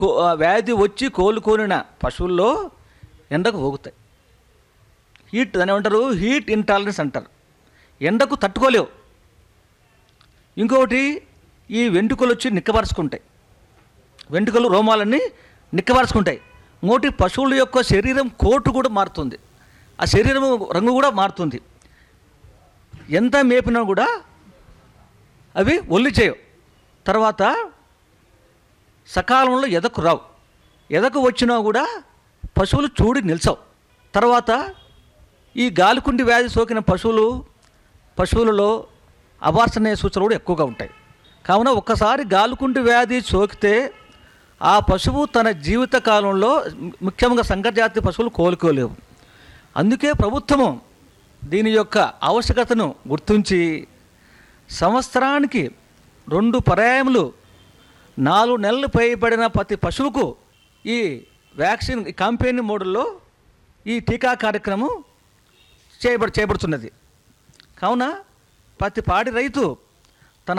కో- ఆ వ్యాధి వచ్చి కోలుకోనిన పశువుల్లో ఎండకు పోగుతాయి హీట్ దాని ఏమంటారు హీట్ ఇంటాలరెన్స్ అంటారు ఎండకు తట్టుకోలేవు ఇంకొకటి ఈ వెంట్రుకలు వచ్చి నిక్కబరుచుకుంటాయి వెంట్రుకలు రోమాలన్నీ నిక్కబరుచుకుంటాయి ఇంకోటి పశువుల యొక్క శరీరం కోటు కూడా మారుతుంది ఆ శరీరం రంగు కూడా మారుతుంది ఎంత మేపినా కూడా అవి ఒల్లి చేయవు తర్వాత సకాలంలో ఎదకు రావు ఎదకు వచ్చినా కూడా పశువులు చూడి నిల్చవు తర్వాత ఈ గాలికుండి వ్యాధి సోకిన పశువులు పశువులలో అబార్సనే సూచనలు కూడా ఎక్కువగా ఉంటాయి కావున ఒక్కసారి గాలికుండి వ్యాధి సోకితే ఆ పశువు తన జీవిత కాలంలో ముఖ్యంగా సంకరజాతి పశువులు కోలుకోలేవు అందుకే ప్రభుత్వము దీని యొక్క ఆవశ్యకతను గుర్తించి సంవత్సరానికి రెండు పర్యాయములు నాలుగు నెలలు పైబడిన ప్రతి పశువుకు ఈ వ్యాక్సిన్ ఈ కంపెనీ మోడల్లో ఈ టీకా కార్యక్రమం చేయబడి చేయబడుతున్నది కావున ప్రతి పాడి రైతు